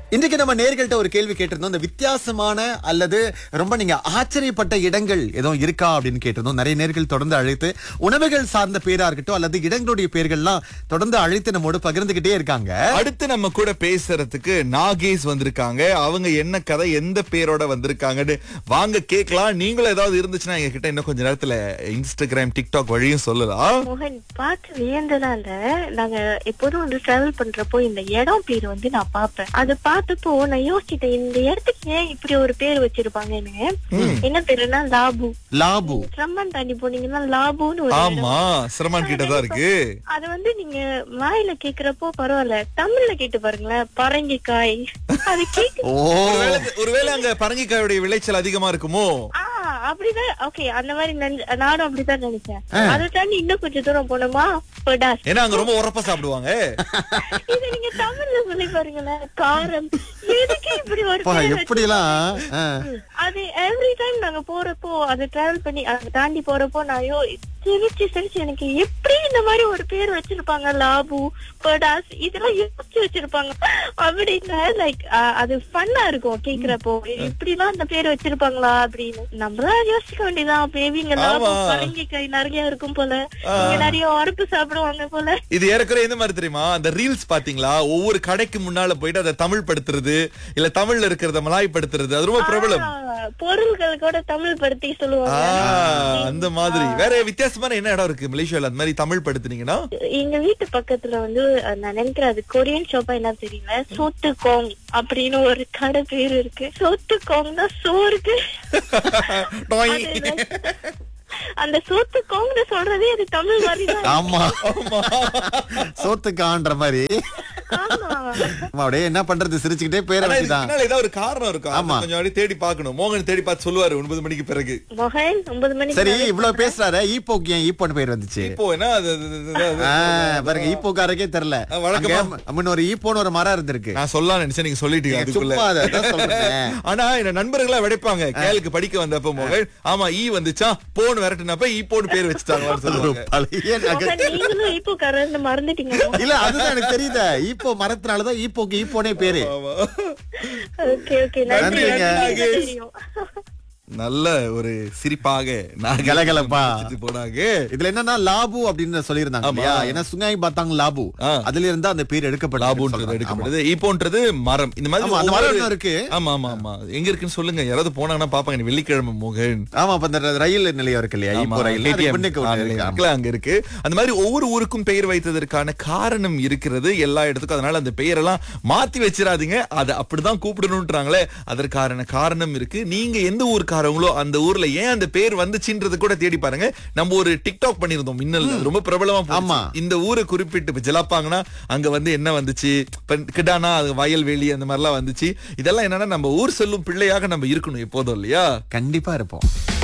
இன்றைக்கு நம்ம நேர்கள்ட்ட ஒரு கேள்வி கேட்டிருந்தோம் இந்த வித்தியாசமான அல்லது ரொம்ப நீங்க ஆச்சரியப்பட்ட இடங்கள் எதுவும் இருக்கா அப்படின்னு கேட்டிருந்தோம் நிறைய நேர்கள் தொடர்ந்து அழைத்து உணவுகள் சார்ந்த பேரா இருக்கட்டும் அல்லது இடங்களுடைய பேர்கள்லாம் தொடர்ந்து அழைத்து நம்மோடு பகிர்ந்துகிட்டே இருக்காங்க அடுத்து நம்ம கூட பேசுறதுக்கு நாகேஷ் வந்திருக்காங்க அவங்க என்ன கதை எந்த பேரோட வந்திருக்காங்கன்னு வாங்க கேட்கலாம் நீங்களும் ஏதாவது இருந்துச்சுன்னா எங்க கிட்ட இன்னும் கொஞ்ச நேரத்துல இன்ஸ்டாகிராம் டிக்டாக் வழியும் சொல்லலாம் மோகன் பார்த்து வியந்ததால நாங்க எப்போதும் வந்து டிராவல் பண்றப்போ இந்த இடம் பேர் வந்து நான் பாப்பேன் அது பார்த்தப்போ நான் யோசிச்சிட்டேன் இந்த இடத்துக்கு ஏன் இப்படி ஒரு பேர் வச்சிருப்பாங்கன்னு என்ன பேருன்னா லாபு லாபு சிரமம் தாண்டி போனீங்கன்னா லாபுன்னு ஒரு இடம். ஆமா சிரமான் கிட்ட தான் இருக்கு அது வந்து நீங்க வாயில கேக்குறப்போ பரவாயில்ல தமிழ்ல கேட்டு பாருங்களேன் பரங்கிக்காய் அது கேக்கு ஓ ஒருவேளை ஒருவேளை அங்க பரங்கிக்காயோடைய விளைச்சல் அதிகமா இருக்குமோ ஆ அப்படிதான் ஓகே அந்த மாதிரி நினை- நானும் அப்படிதான் நினைச்சேன் அதை தாண்டி இன்னும் கொஞ்சம் தூரம் போனோமா படாஸ் ஏன்னா அங்க ரொம்ப உரப்பா சாப்பிடுவாங்க இது நீங்க தமிழ்ல சொல்லி பாருங்களேன் காரம் எதுக்கு இப்படி ஒரு பா, பேர் எப்படிலாம் ஆ. வச்சு- அது எவ்ரி டைம் நாங்க போறப்போ அதை டிராவல் பண்ணி அதை தாண்டி போறப்போ நான் ஐயோ சிரிச்சு சிரிச்சு எனக்கு எப்படி இந்த மாதிரி ஒரு பேர் வச்சிருப்பாங்க லாபு படாஸ் இதெல்லாம் யோசிச்சு வச்சிருப்பாங்க அப்படின்னு லைக் அது ஃபன்னா இருக்கும் கேக்குறப்போ இப்படி எல்லாம் இந்த பேர் வச்சிருப்பாங்களா அப்படின்னு நம்மளா யோசிக்க வேண்டியதான் பேபிங்க லாபு ஆமா. பரங்கிக்காய் நிறைய இருக்கும் போல இங்க நிறைய உரப்பு சாப்பிடுவாங்க போல இது ஏறக்குறைய எந்த மாதிரி தெரியுமா அந்த ரீல்ஸ் பாத்தீங்களா ஒவ்வொரு கடைக்கு முன்னால போயிட்டு அதை தமிழ் படுத்துறது இல்ல தமிழ்ல இருக்கிறத மலாய் படுத்துறது அது ரொம்ப பிரபலம் ஆ, பொருள்கள் கூட தமிழ் படுத்தி ஆ, சொல்லுவாங்க அந்த மாதிரி வேற வித்தியாசமான என்ன இடம் இருக்கு மலேசியால அந்த மாதிரி தமிழ் படுத்துனீங்கன்னா எங்க வீட்டு பக்கத்துல வந்து அஹ், நான் நினைக்கிறேன் அது கொரியன் ஷாப்பா என்ன தெரியல சோத்து கோங் அப்படின்னு ஒரு கடை பேர் இருக்கு சோத்து கோங்னா சோறுக்கு டொய். அது like- அந்த சோத்து கோங்னு சொல்றதே அது தமிழ் மாதிரி தான் ஆமா சோத்துக்கான்ற மாதிரி ஆமா ஆமா, அப்படியே என்ன பண்றது சிரிச்சுக்கிட்டே பேரை ஆனா இதுக்கு வச்சுதான் பின்னால ஏதாவது ஒரு காரணம் இருக்கும் அதை ஆமா. கொஞ்சம் அப்படியே தேடி பார்க்கணும் மோகன் தேடி பார்த்து சொல்லுவாரு ஒன்பது மணிக்கு பிறகு மொஹன் ஒன்பது மணிக்கு சரி நான் இவ்வளவு பேசுறாரு ஈப்போக்கு ஏன் ஈப்போன்னு பேர் வந்துச்சு இப்போ என்ன அது- அது- அது- அது- அது- ஆ, பாருங்க ஈப்போக்காரருக்கே தெரியல ஆ, வழக்கமா- அங்க முன்ன ஒரு ஈப்போன்னு ஒரு மரம் இருந்திருக்கு நான் சொல்லலாம் நினைச்சேன் நீங்க சொல்லிட்டீங்க அதுக்குள்ள சும்மா அதை அதான் சொல்றேன். ஆனா என்ன நண்பர்களா விடைப்பாங்க கேளுக்கு படிக்க வந்தப்ப மோகன் ஆமா ஈ வந்துச்சா போன் விரட்டுனப்ப ஈ போன்னு பேர் வச்சுட்டாங்களான்னு ஒரு சொல்லுவாங்க பழைய நகை மொஹன், நீங்களும் இப்போ கரண்ட் மறந்துட்டீங்க இல்ல அதுதான் எனக்கு தெரியுது ஈப்போ மரத்தினாலதான் ஈப்போக்கு ஈப்போனே பேரு ஆமா. ஓகே ஓகே நன்றி நன்றிங்க. நன்றி தெரியும் நல்ல ஒரு சிரிப்பாக நான் கலகலப்பா. முடிச்சிட்டு போனாங்க இதுல என்னன்னா லாபு அப்படின்னு சொல்லியிருந்தாங்க ஆமா. இல்லையா ஏன்னா சுங்காய் பாத்தாங்க லாபு ஆ. அதுல இருந்தா அந்த பேர் எடுக்கப்பட்ட லாபுன்றது எடுக்கப்படுது இப்போன்றது மரம் இந்த மாதிரி ஆமா, அந்த மரம் ஒவ்வொரு- இன்னும் இருக்கு. ஆமா ஆமா ஆமா எங்க இருக்குன்னு சொல்லுங்க யாராவது போனாங்கன்னா பாப்பாங்க நீ வெள்ளிக்கிழமை மோகன் ஆமா அப்ப அந்த ரயில் நிலையம் இருக்கு இல்லையா இப்போ ரயில் அதுக்கு பின்னுக்கு ஒண்ணு இருக்கு. ஆமா. இருக்குல்ல, அங்க இருக்கு அந்த மாதிரி ஒவ்வொரு ஊருக்கும் பெயர் வைத்ததற்கான காரணம் இருக்கிறது எல்லா இடத்துக்கும் அதனால அந்த பெயரெல்லாம் மாத்தி வச்சிடாதீங்க அதை அப்படிதான் கூப்பிடணும்ன்றாங்களே அதற்கான காரணம் இருக்கு நீங்க எந்த ஊருக்காரங்களோ அந்த ஊர்ல ஏன் அந்த பேர் வந்துச்சுன்றது கூட தேடி பாருங்க நம்ம ஒரு டிக்டாக் பண்ணிருந்தோம் மின்னல் அது ரொம்ப பிரபலமா போச்சு. ஆமா. இந்த ஊரை குறிப்பிட்டு இப்ப ஜலாப்பாங்கன்னா அங்க வந்து என்ன வந்துச்சு இப்ப கிடானா அது வயல்வெளி அந்த மாதிரிலாம் வந்துச்சு இதெல்லாம் என்னன்னா நம்ம ஊர் செல்லும் பிள்ளையாக நம்ம இருக்கணும் எப்போதும் இல்லையா கண்டிப்பா இருப்போம்